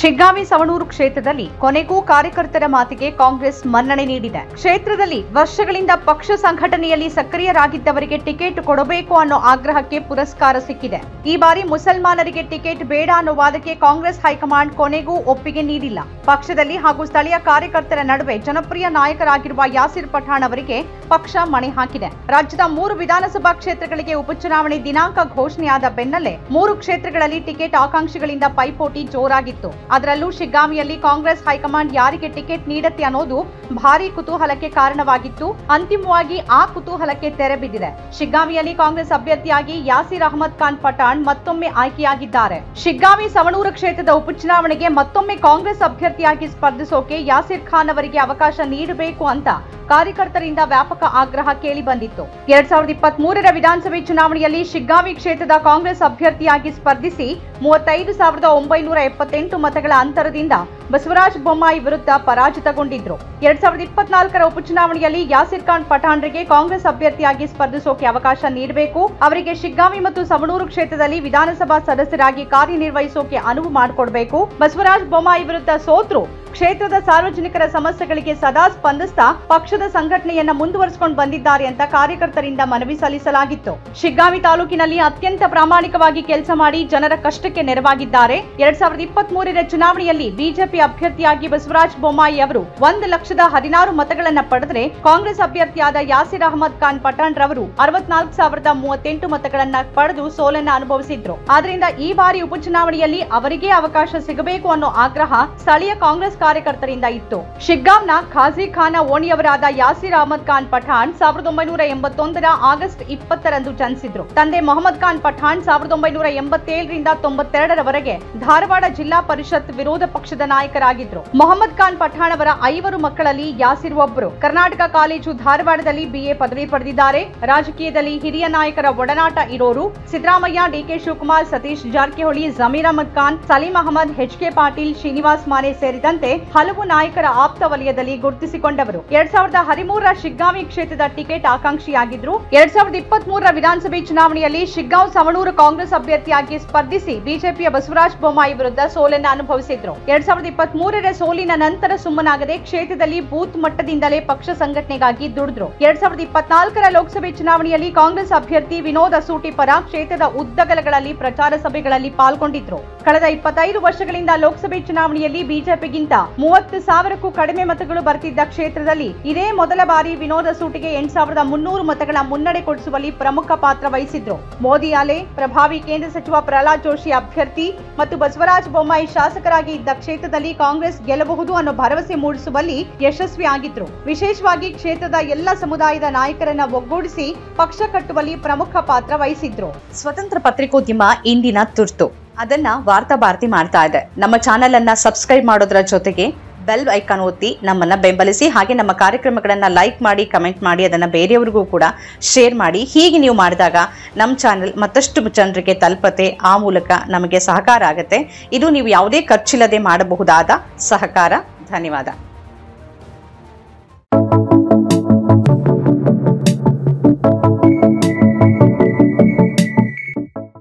ಶಿಗ್ಗಾವಿ ಸವಣೂರು ಕ್ಷೇತ್ರದಲ್ಲಿ ಕೊನೆಗೂ ಕಾರ್ಯಕರ್ತರ ಮಾತಿಗೆ ಕಾಂಗ್ರೆಸ್ ಮನ್ನಣೆ ನೀಡಿದೆ ಕ್ಷೇತ್ರದಲ್ಲಿ ವರ್ಷಗಳಿಂದ ಪಕ್ಷ ಸಂಘಟನೆಯಲ್ಲಿ ಸಕ್ರಿಯರಾಗಿದ್ದವರಿಗೆ ಟಿಕೆಟ್ ಕೊಡಬೇಕು ಅನ್ನೋ ಆಗ್ರಹಕ್ಕೆ ಪುರಸ್ಕಾರ ಸಿಕ್ಕಿದೆ ಈ ಬಾರಿ ಮುಸಲ್ಮಾನರಿಗೆ ಟಿಕೆಟ್ ಬೇಡ ಅನ್ನೋ ವಾದಕ್ಕೆ ಕಾಂಗ್ರೆಸ್ ಹೈಕಮಾಂಡ್ ಕೊನೆಗೂ ಒಪ್ಪಿಗೆ ನೀಡಿಲ್ಲ ಪಕ್ಷದಲ್ಲಿ ಹಾಗೂ ಸ್ಥಳೀಯ ಕಾರ್ಯಕರ್ತರ ನಡುವೆ ಜನಪ್ರಿಯ ನಾಯಕರಾಗಿರುವ ಯಾಸಿರ್ ಪಠಾಣ್ ಅವರಿಗೆ ಪಕ್ಷ ಮಣೆ ಹಾಕಿದೆ ರಾಜ್ಯದ ಮೂರು ವಿಧಾನಸಭಾ ಕ್ಷೇತ್ರಗಳಿಗೆ ಉಪಚುನಾವಣೆ ದಿನಾಂಕ ಘೋಷಣೆಯಾದ ಬೆನ್ನಲ್ಲೇ ಮೂರು ಕ್ಷೇತ್ರಗಳಲ್ಲಿ ಟಿಕೆಟ್ ಆಕಾಂಕ್ಷಿಗಳಿಂದ ಪೈಪೋಟಿ ಜೋರಾಗಿತ್ತು ಅದರಲ್ಲೂ ಶಿಗ್ಗಾಮಿಯಲ್ಲಿ ಕಾಂಗ್ರೆಸ್ ಹೈಕಮಾಂಡ್ ಯಾರಿಗೆ ಟಿಕೆಟ್ ನೀಡತ್ತೆ ಅನ್ನೋದು ಭಾರಿ ಕುತೂಹಲಕ್ಕೆ ಕಾರಣವಾಗಿತ್ತು ಅಂತಿಮವಾಗಿ ಆ ಕುತೂಹಲಕ್ಕೆ ತೆರೆ ಬಿದ್ದಿದೆ ಶಿಗ್ಗಾಮಿಯಲ್ಲಿ ಕಾಂಗ್ರೆಸ್ ಅಭ್ಯರ್ಥಿಯಾಗಿ ಯಾಸೀರ್ ಅಹಮದ್ ಖಾನ್ ಪಠಾಣ್ ಮತ್ತೊಮ್ಮೆ ಆಯ್ಕೆಯಾಗಿದ್ದಾರೆ ಶಿಗ್ಗಾವಿ ಸವಣೂರು ಕ್ಷೇತ್ರದ ಉಪಚುನಾವಣೆಗೆ ಮತ್ತೊಮ್ಮೆ ಕಾಂಗ್ರೆಸ್ ಅಭ್ಯರ್ಥಿಯಾಗಿ ಸ್ಪರ್ಧಿಸೋಕೆ ಯಾಸೀರ್ ಖಾನ್ ಅವರಿಗೆ ಅವಕಾಶ ನೀಡಬೇಕು ಅಂತ ಕಾರ್ಯಕರ್ತರಿಂದ ವ್ಯಾಪಕ ಆಗ್ರಹ ಕೇಳಿ ಬಂದಿತ್ತು ಎರಡ್ ಸಾವಿರದ ಇಪ್ಪತ್ತ್ ಮೂರರ ವಿಧಾನಸಭೆ ಚುನಾವಣೆಯಲ್ಲಿ ಶಿಗ್ಗಾವಿ ಕ್ಷೇತ್ರದ ಕಾಂಗ್ರೆಸ್ ಅಭ್ಯರ್ಥಿಯಾಗಿ ಸ್ಪರ್ಧಿಸಿ ಮೂವತ್ತೈದು ಸಾವಿರದ ಒಂಬೈನೂರ ಎಪ್ಪತ್ತೆಂಟು ಮತಗಳ ಅಂತರದಿಂದ ಬಸವರಾಜ ಬೊಮ್ಮಾಯಿ ವಿರುದ್ಧ ಪರಾಜಿತಗೊಂಡಿದ್ರು ಎರಡ್ ಸಾವಿರದ ಇಪ್ಪತ್ನಾಲ್ಕರ ಉಪಚುನಾವಣೆಯಲ್ಲಿ ಯಾಸಿರ್ ಖಾನ್ ಪಠಾಣ್ರಿಗೆ ಕಾಂಗ್ರೆಸ್ ಅಭ್ಯರ್ಥಿಯಾಗಿ ಸ್ಪರ್ಧಿಸೋಕೆ ಅವಕಾಶ ನೀಡಬೇಕು ಅವರಿಗೆ ಶಿಗ್ಗಾವಿ ಮತ್ತು ಸವಣೂರು ಕ್ಷೇತ್ರದಲ್ಲಿ ವಿಧಾನಸಭಾ ಸದಸ್ಯರಾಗಿ ಕಾರ್ಯನಿರ್ವಹಿಸೋಕೆ ಅನುವು ಮಾಡಿಕೊಡಬೇಕು ಬಸವರಾಜ ಬೊಮ್ಮಾಯಿ ವಿರುದ್ಧ ಸೋತ್ರು ಕ್ಷೇತ್ರದ ಸಾರ್ವಜನಿಕರ ಸಮಸ್ಯೆಗಳಿಗೆ ಸದಾ ಸ್ಪಂದಿಸ್ತಾ ಪಕ್ಷದ ಸಂಘಟನೆಯನ್ನ ಮುಂದುವರಿಸಿಕೊಂಡು ಬಂದಿದ್ದಾರೆ ಅಂತ ಕಾರ್ಯಕರ್ತರಿಂದ ಮನವಿ ಸಲ್ಲಿಸಲಾಗಿತ್ತು ಶಿಗ್ಗಾವಿ ತಾಲೂಕಿನಲ್ಲಿ ಅತ್ಯಂತ ಪ್ರಾಮಾಣಿಕವಾಗಿ ಕೆಲಸ ಮಾಡಿ ಜನರ ಕಷ್ಟಕ್ಕೆ ನೆರವಾಗಿದ್ದಾರೆ ಎರಡ್ ಸಾವಿರದ ಇಪ್ಪತ್ತ್ ಮೂರರ ಚುನಾವಣೆಯಲ್ಲಿ ಬಿಜೆಪಿ ಅಭ್ಯರ್ಥಿಯಾಗಿ ಬಸವರಾಜ ಬೊಮ್ಮಾಯಿ ಅವರು ಒಂದು ಲಕ್ಷದ ಹದಿನಾರು ಮತಗಳನ್ನ ಪಡೆದರೆ ಕಾಂಗ್ರೆಸ್ ಅಭ್ಯರ್ಥಿಯಾದ ಯಾಸಿರ್ ಅಹಮದ್ ಖಾನ್ ಪಠಾಣ್ ರವರು ಅರವತ್ನಾಲ್ಕು ಸಾವಿರದ ಮೂವತ್ತೆಂಟು ಮತಗಳನ್ನ ಪಡೆದು ಸೋಲನ್ನ ಅನುಭವಿಸಿದ್ರು ಆದ್ರಿಂದ ಈ ಬಾರಿ ಉಪಚುನಾವಣೆಯಲ್ಲಿ ಅವರಿಗೇ ಅವಕಾಶ ಸಿಗಬೇಕು ಅನ್ನೋ ಆಗ್ರಹ ಸ್ಥಳೀಯ ಕಾಂಗ್ರೆಸ್ ಕಾರ್ಯಕರ್ತರಿಂದ ಇತ್ತು ಶಿಗ್ಗಾಂನ ಖಾಜಿ ಖಾನ ಓಣಿಯವರಾದ ಯಾಸಿರ್ ಅಹಮದ್ ಖಾನ್ ಪಠಾಣ್ ಸಾವಿರದ ಒಂಬೈನೂರ ಎಂಬತ್ತೊಂದರ ಆಗಸ್ಟ್ ಇಪ್ಪತ್ತರಂದು ಜನಿಸಿದ್ರು ತಂದೆ ಮೊಹಮ್ಮದ್ ಖಾನ್ ಪಠಾಣ್ ಸಾವಿರದ ಒಂಬೈನೂರ ಎಂಬತ್ತೇಳರಿಂದ ತೊಂಬತ್ತೆರಡರವರೆಗೆ ಧಾರವಾಡ ಜಿಲ್ಲಾ ಪರಿಷತ್ ವಿರೋಧ ಪಕ್ಷದ ನಾಯಕರಾಗಿದ್ರು ಮೊಹಮ್ಮದ್ ಖಾನ್ ಪಠಾಣ್ ಅವರ ಐವರು ಮಕ್ಕಳಲ್ಲಿ ಯಾಸಿರ್ ಒಬ್ಬರು ಕರ್ನಾಟಕ ಕಾಲೇಜು ಧಾರವಾಡದಲ್ಲಿ ಬಿಎ ಪದವಿ ಪಡೆದಿದ್ದಾರೆ ರಾಜಕೀಯದಲ್ಲಿ ಹಿರಿಯ ನಾಯಕರ ಒಡನಾಟ ಇರೋರು ಸಿದ್ದರಾಮಯ್ಯ ಡಿಕೆ ಶಿವಕುಮಾರ್ ಸತೀಶ್ ಜಾರಕಿಹೊಳಿ ಜಮೀರ್ ಅಹಮದ್ ಖಾನ್ ಸಲೀಂ ಅಹಮದ್ ಎಚ್ಕೆ ಪಾಟೀಲ್ ಶ್ರೀನಿವಾಸ್ ಮಾನೆ ಸೇರಿದಂತೆ ಹಲವು ನಾಯಕರ ಆಪ್ತ ವಲಯದಲ್ಲಿ ಗುರುತಿಸಿಕೊಂಡವರು ಎರಡ್ ಸಾವಿರದ ಹದಿಮೂರರ ಶಿಗ್ಗಾವಿ ಕ್ಷೇತ್ರದ ಟಿಕೆಟ್ ಆಕಾಂಕ್ಷಿಯಾಗಿದ್ರು ಎರಡ್ ಸಾವಿರದ ಇಪ್ಪತ್ತ್ ಮೂರರ ವಿಧಾನಸಭೆ ಚುನಾವಣೆಯಲ್ಲಿ ಶಿಗ್ಗಾಂವ್ ಸವಣೂರು ಕಾಂಗ್ರೆಸ್ ಅಭ್ಯರ್ಥಿಯಾಗಿ ಸ್ಪರ್ಧಿಸಿ ಬಿಜೆಪಿಯ ಬಸವರಾಜ ಬೊಮ್ಮಾಯಿ ವಿರುದ್ಧ ಸೋಲನ್ನು ಅನುಭವಿಸಿದ್ರು ಎರಡ್ ಸಾವಿರದ ಇಪ್ಪತ್ತ್ ಮೂರರ ಸೋಲಿನ ನಂತರ ಸುಮ್ಮನಾಗದೆ ಕ್ಷೇತ್ರದಲ್ಲಿ ಬೂತ್ ಮಟ್ಟದಿಂದಲೇ ಪಕ್ಷ ಸಂಘಟನೆಗಾಗಿ ದುಡಿದ್ರು ಎರಡ್ ಸಾವಿರದ ಇಪ್ಪತ್ನಾಲ್ಕರ ಲೋಕಸಭೆ ಚುನಾವಣೆಯಲ್ಲಿ ಕಾಂಗ್ರೆಸ್ ಅಭ್ಯರ್ಥಿ ವಿನೋದ್ ಅಸೂಟಿ ಪರ ಕ್ಷೇತ್ರದ ಉದ್ದಗಲಗಳಲ್ಲಿ ಪ್ರಚಾರ ಸಭೆಗಳಲ್ಲಿ ಪಾಲ್ಗೊಂಡಿದ್ರು ಕಳೆದ ಇಪ್ಪತ್ತೈದು ವರ್ಷಗಳಿಂದ ಲೋಕಸಭೆ ಚುನಾವಣೆಯಲ್ಲಿ ಬಿಜೆಪಿಗಿಂತ ಮೂವತ್ತು ಸಾವಿರಕ್ಕೂ ಕಡಿಮೆ ಮತಗಳು ಬರ್ತಿದ್ದ ಕ್ಷೇತ್ರದಲ್ಲಿ ಇದೇ ಮೊದಲ ಬಾರಿ ವಿನೋದ ಸೂಟಿಗೆ ಎಂಟ್ ಸಾವಿರದ ಮುನ್ನೂರು ಮತಗಳ ಮುನ್ನಡೆ ಕೊಡಿಸುವಲ್ಲಿ ಪ್ರಮುಖ ಪಾತ್ರ ವಹಿಸಿದ್ರು ಮೋದಿ ಅಲೆ ಪ್ರಭಾವಿ ಕೇಂದ್ರ ಸಚಿವ ಪ್ರಹ್ಲಾದ್ ಜೋಶಿ ಅಭ್ಯರ್ಥಿ ಮತ್ತು ಬಸವರಾಜ ಬೊಮ್ಮಾಯಿ ಶಾಸಕರಾಗಿ ಇದ್ದ ಕ್ಷೇತ್ರದಲ್ಲಿ ಕಾಂಗ್ರೆಸ್ ಗೆಲ್ಲಬಹುದು ಅನ್ನೋ ಭರವಸೆ ಮೂಡಿಸುವಲ್ಲಿ ಯಶಸ್ವಿಯಾಗಿದ್ರು ವಿಶೇಷವಾಗಿ ಕ್ಷೇತ್ರದ ಎಲ್ಲ ಸಮುದಾಯದ ನಾಯಕರನ್ನ ಒಗ್ಗೂಡಿಸಿ ಪಕ್ಷ ಕಟ್ಟುವಲ್ಲಿ ಪ್ರಮುಖ ಪಾತ್ರ ವಹಿಸಿದ್ರು ಸ್ವತಂತ್ರ ಪತ್ರಿಕೋದ್ಯಮ ಇಂದಿನ ತುರ್ತು ಅದನ್ನ ವಾರ್ತಾ ಭಾರತಿ ಮಾಡ್ತಾ ಇದೆ ನಮ್ಮ ಚಾನೆಲ್ ಅನ್ನ ಸಬ್ಸ್ಕ್ರೈಬ್ ಮಾಡೋದ್ರ ಜೊತೆಗೆ ಬೆಲ್ ಐಕಾನ್ ಒತ್ತಿ ನಮ್ಮನ್ನ ಬೆಂಬಲಿಸಿ ಹಾಗೆ ನಮ್ಮ ಕಾರ್ಯಕ್ರಮಗಳನ್ನ ಲೈಕ್ ಮಾಡಿ ಕಮೆಂಟ್ ಮಾಡಿ ಅದನ್ನ ಬೇರೆಯವರಿಗೂ ಕೂಡ ಶೇರ್ ಮಾಡಿ ಹೀಗೆ ನೀವು ಮಾಡಿದಾಗ ನಮ್ಮ ಚಾನೆಲ್ ಮತ್ತಷ್ಟು ಜನರಿಗೆ ತಲುಪತ್ತೆ ಆ ಮೂಲಕ ನಮಗೆ ಸಹಕಾರ ಆಗುತ್ತೆ ಇದು ನೀವು ಯಾವುದೇ ಖರ್ಚಿಲ್ಲದೆ ಮಾಡಬಹುದಾದ ಸಹಕಾರ ಧನ್ಯವಾದ